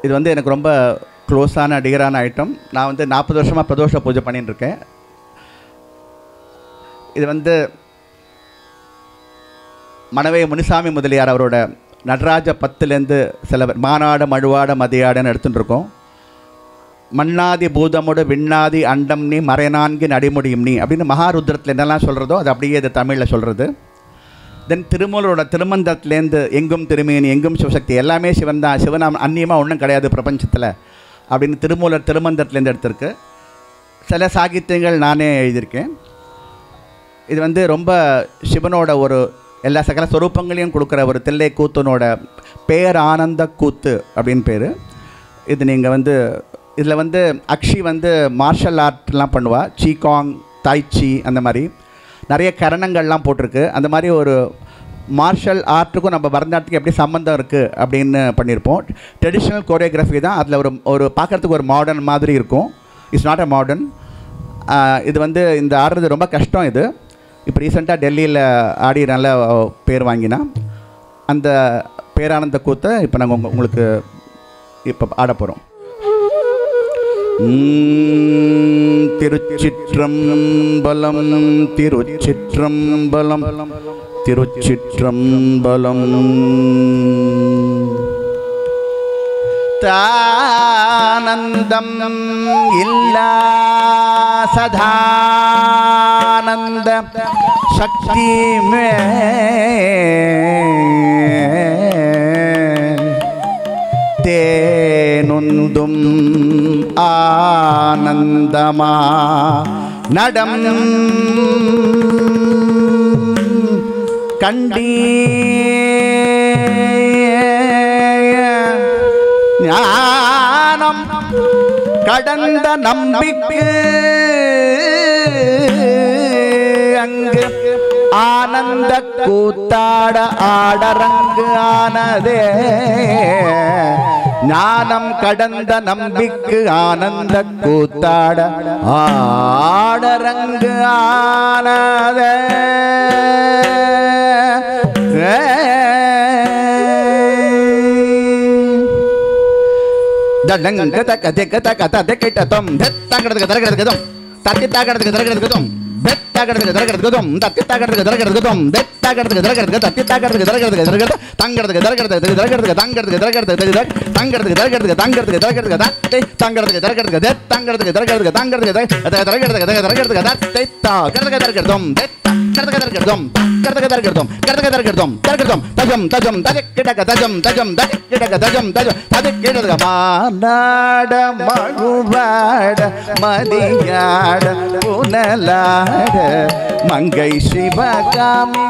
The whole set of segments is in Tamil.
இது வந்து எனக்கு ரொம்ப க்ளோஸான டிகரான ஐட்டம் நான் வந்து நாற்பது வருஷமாக பிரதோஷ பூஜை பண்ணிட்டு இருக்கேன் இது வந்து மணவை முனிசாமி முதலியார் அவரோட நடராஜ பத்துலேருந்து சில பேர் மானாட மழுவாட மதியாடன்னு எடுத்துட்டு இருக்கோம் மண்ணாதி பூதமுடு விண்ணாதி அண்டம் நீ மறைநான்கு நடிமுடியும் நீ அப்படின்னு மகாருத்ரத்தில் என்னெல்லாம் சொல்கிறதோ அது அப்படியே இது தமிழில் சொல்கிறது தென் திருமூலரோட திருமந்தத்துலேருந்து எங்கும் திருமேனி எங்கும் சிவசக்தி எல்லாமே சிவன் தான் சிவனாம் அந்நியமாக ஒன்றும் கிடையாது பிரபஞ்சத்தில் அப்படின்னு திருமூலர் திருமந்தத்துலேருந்து எடுத்திருக்கு சில சாகித்யங்கள் நானே எழுதியிருக்கேன் இது வந்து ரொம்ப சிவனோட ஒரு எல்லா சகல ஸ்வரூபங்களையும் கொடுக்குற ஒரு தில்லை கூத்தனோட பேர் ஆனந்த கூத்து அப்படின்னு பேர் இது நீங்கள் வந்து இதில் வந்து அக்ஷி வந்து மார்ஷல் ஆர்ட்லாம் பண்ணுவா சீகாங் தாய்ச்சி அந்த மாதிரி நிறைய கரணங்கள்லாம் போட்டிருக்கு அந்த மாதிரி ஒரு மார்ஷல் ஆர்ட்டுக்கும் நம்ம பரதநாட்டியத்துக்கு எப்படி சம்மந்தம் இருக்குது அப்படின்னு பண்ணியிருப்போம் ட்ரெடிஷ்னல் கோரியோகிராஃபி தான் அதில் ஒரு ஒரு பார்க்குறதுக்கு ஒரு மாடர்ன் மாதிரி இருக்கும் இட்ஸ் நாட் அ மாடர்ன் இது வந்து இந்த ஆடுறது ரொம்ப கஷ்டம் இது இப்போ ரீசெண்டாக டெல்லியில் ஆடி நல்ல பேர் வாங்கினா அந்த பேரானந்த கூத்தை இப்போ நாங்கள் உங்க உங்களுக்கு இப்போ ஆட போகிறோம் திருச்சிற்றம்பலம் திருச்சிற்றம்பலம் திருச்சிற்றம்பலம் தானந்தம் இல்லா சதானந்த சக்தி மே தேனுந்தும் ஆனந்தமா நடம் கண்டீ ஞானம் கடந்த நம்பிக்கை அங்கு ஆனந்த கூத்தாட ஆடரங்கு ஆனதே ஞானம் கடந்த நம்பிக்கு ஆனந்த கூத்தாட ஆடரங்கு ஆனதே தடங்க தக்க தெக்க தக்க தக்கிட்ட தொம் தக்கிறதுக்கு தரக்கிறதுக்கு தொம் தத்தி தாக்கிறதுக்கு தரக்கிறதுக்கு தொம் தாக்கிறதுக்கு தரக்கிறதுக்கு தொம் தத்தி தாக்கிறதுக்கு தரக்கிறதுக்கு தொம் தாக்கிறதுக்கு தரக்கிறதுக்கு தத்தி தாக்கிறதுக்கு தரக்கிறதுக்கு தரக்கிறது தங்கிறதுக்கு தரக்கிறதுக்கு தரக்கிறதுக்கு தங்கிறதுக்கு தரக்கிறதுக்கு தங்கிறதுக்கு தரக்கிறதுக்கு தங்கிறதுக்கு தரக்கிறதுக்கு தத்தை தங்கிறதுக்கு தரக்கிறதுக்கு தெத் தங்கிறதுக்கு தரக்கிறதுக்கு தங்கிறதுக்கு தரக்கிறதுக்கு தரக்கிறதுக்கு தத்தை தாக்கிறதுக்கு தரக்கிறதும் கர்தக தரக்கிறதும் கர்தக தரக்கிறதும் கர்தக தரக்கிறதும் தரக்கிறதும் தஜம் தஜம் தஜக்கிடக தஜம் தஜம் தஜக்கிடக தஜம் தஜம் தஜக்கிடக மாநாட மழுவாட மதியாட புனலாட மங்கை சிவகாமி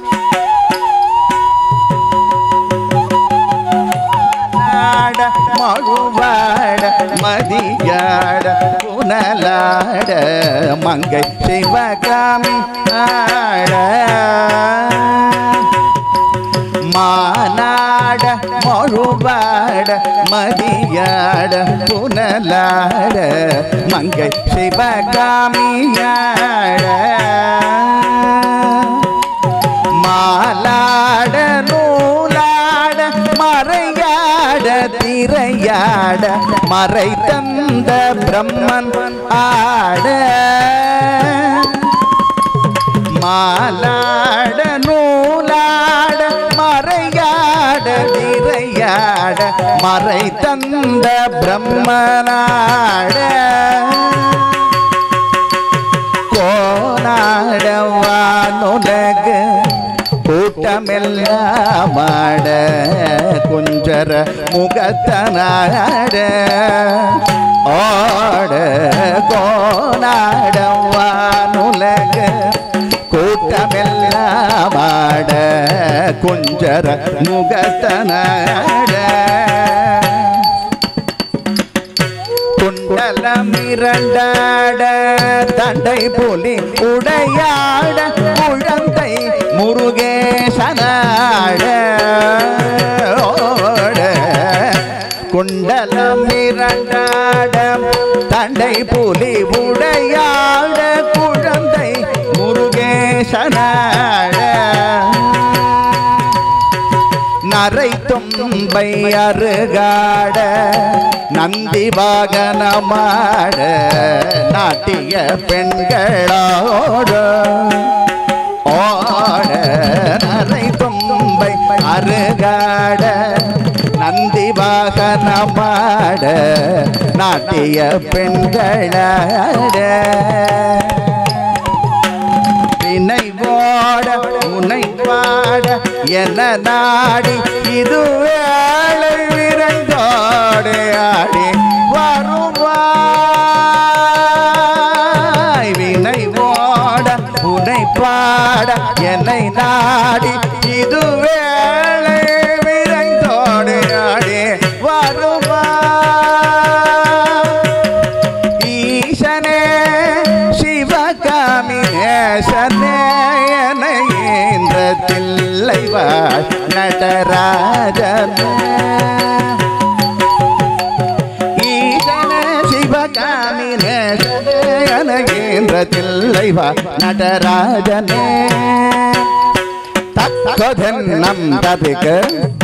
ஆட மழுவாட மதியாட புனலாட மங்கை சிவகாமி ஆட மானாட மழுவாட மதியாட புனலாட மங்கை சிவகாமியாட மாலாட நூலாட மறையாட திரையாட மறை தந்த பிரம்மன் ஆட மாலாட நூலாட மறையாட திரையாட மறை தந்த பிரம்மனாட கோனாடவானுலகு கூட்டமெல்லாமாட குஞ்சர முகத்தனாட ஆட கோனாடவானுலகு கூட்டமெல்லாமாட குஞ்சர முகத்தனாட குண்டலமிரண்டாட தண்டை புலி உடையாட குழந்தை முருகேசனாட ஓட. குண்டலமிரண்டாட தண்டை புலி உடையாட குழந்தை முருகேசனாட நரை தும்பை அருகாட நந்தி வாகனமாட நாட்டிய பெண்களோடு ஓட நரை தும்பை அருகாட நந்தி வாகனமாட நாட்டிய பெண்களாட வினைவோட உனை பாட என நாடி இது வேளை விரண்டோடு ஆடி வருவாய் வினைவோட உனை பாட என்னை நாடி இது வேளை விரைந்தோடு ஆடி வருவாய் ஈசனே சிவகாமினேசனே என்ற தில்லைவாழ் நடராஜனே ஈசனே சிவகாமினேசனே என்ற தில்லைவாழ் நடராஜனே தக்கதென்னம் தபிக்கு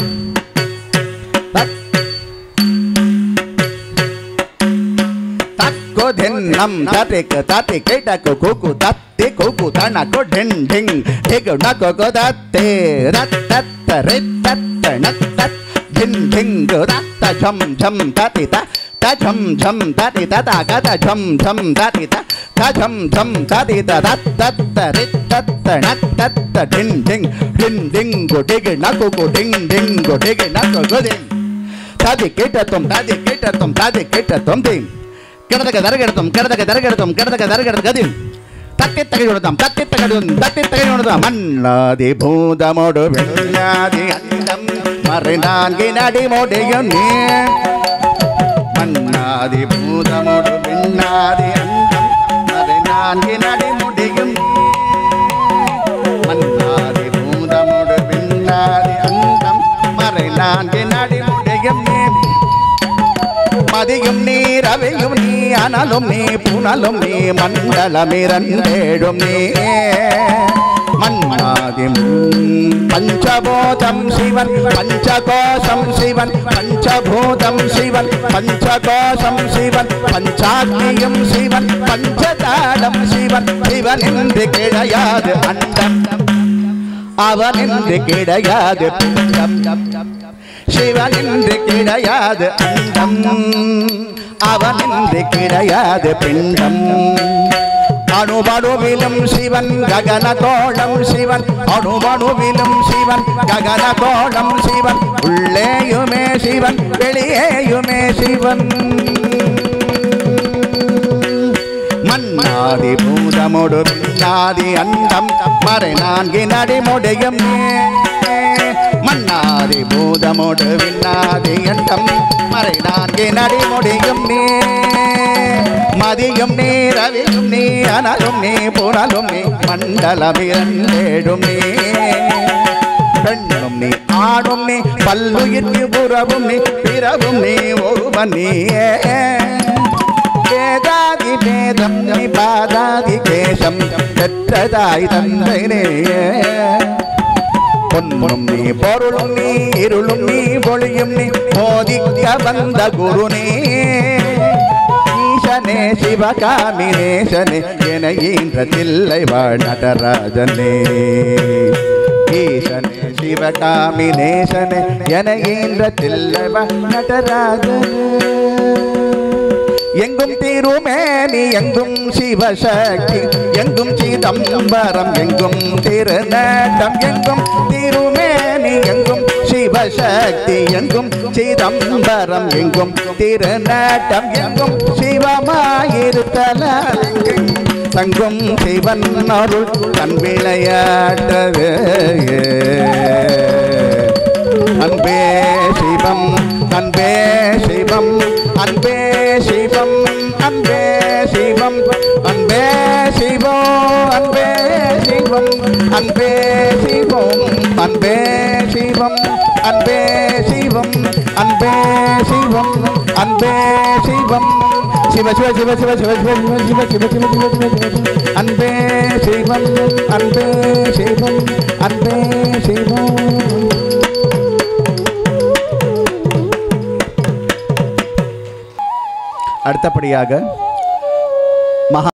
தக்கோ தென்னம் தட்டிக்கு தட்டி கேட்டக்கு கூக்கு தத்தி கூக்கு தனக்கு டென் டிங் டிகு நக்கு தத்தே ரத்தத்த ரித்தத்த நத்தத் டின் டிங்கு தத்த ஜம் ஜம் தட்டி த த ஜம் ஜம் தட்டி த த க த ஜம் ஜம் தட்டி த த ஜம் ஜம் தட்டி த தத்தத்த ரித்தத்த நத்தத்த டின் டிங் டின் டிங்கு டிகு நக்கு டிங் டிங்கு டிகு நக்கு டிங் தாதி கேட்டத்தும் தாதி கேட்டத்தும் தாதி கேட்டத்தும் தீம் கிடதக தரகெடுத்தும் கிடதக தரகெடுத்தும் கிடதக தரகெடுத்து கதிம் தட்டி தகையுடுதாம் தட்டி தகையுடும் தட்டி தகையுடுதாம் மன்னாதி பூதமோடு வெள்ளாதி அண்டம் மறைநான்கி நடி மோடியும் நீ மன்னாதி பூதமோடு வெண்ணாதி அண்டம் மறைநான்கி நடி முடியும் மன்னாதி பூதமோடு வெண்ணாதி அண்டம் மறைநான்கி நடி முடியும் நீ மதியும் நீ ரவியும் நீ அனலும் நீ புனலும் நீ மண்டலமிரண்டேடும் நீ மன்னாதி பஞ்சபோதம் சிவன் பஞ்சகோஷம் சிவன் பஞ்சபூதம் சிவன் பஞ்சகோஷம் சிவன் பஞ்சாக்னியும் சிவன் பஞ்சதாடம் சிவன் சிவன் என்று கிடையாது அண்டம் அவன் என்று கிடையாது பிண்டம் சிவன் என்று கிடையாது அண்டம் அவன் என்று கிடையாது பிண்டம் அணுவணுவிலும் சிவன் ககன கோணம் சிவன் அணுவணுவிலும் சிவன் ககன கோணம் சிவன் உள்ளேயுமே சிவன் வெளியேயுமே சிவன் மன்னாதி பூதமொடு பின்னாதி அண்டம் மறை நான்கி நடிமுடையும் மன்னாதி பூதமொடு விண்ணாதி அண்டம் மறை நான்கி நடிமுடியும் நீ மதியும் நீ ரவியும் நீ அனலும் நீ புனலும் நீ மண்டலமிரண்டேடும் நீ பெண்ணும் நீ ஆடும் நீ பல்லுயிர்க்கு புறவும் நீ பிறவும் நீ ஒருவன் நீயே வேதாதி வேதம் நீ பாதாதி கேசம் பெற்றதாய் தந்தைனே பொன்னும் நீ பொருளும் நீ இருளும் நீ ஒளியும் நீ போதிக்க வந்த குரு நீ ஈசனே சிவகாமினேசனே என ஈன்ற தில்லை வாழ் நடராஜனே ஈசனே சிவகாமினேசனே என ஈன்ற தில்லை வாழ் நடராஜனே எங்கும் தீருமேனி எங்கும் சிவசக்தி எங்கும் சிதம்பரம் எங்கும் திருநடம் எங்கும் தீருமேனி எங்கும் சிவசக்தி எங்கும் சிதம்பரம் எங்கும் திருநடம் எங்கும் சிவமாயிருத்தல தங்கும் சிவன் அருள் கண் விளையாட்டது அன்பே சிவம் அன்பே சிவம் அன்பே சிவம் அன்பே சிவம் அன்பே சிவம் அன்பே சிவம் அன்பே சிவம் அன்பே சிவம் அன்பே சிவம் அன்பே சிவம் அன்பே சிவம் சிவ சிவ சிவ சிவ சிவ சிவ சிவ சிவ சிவ சிவ சிவ சிவ சிவ அன்பே சிவம் அன்பே சிவம் அன்பே சிவம் அடுத்தபடியாக மகா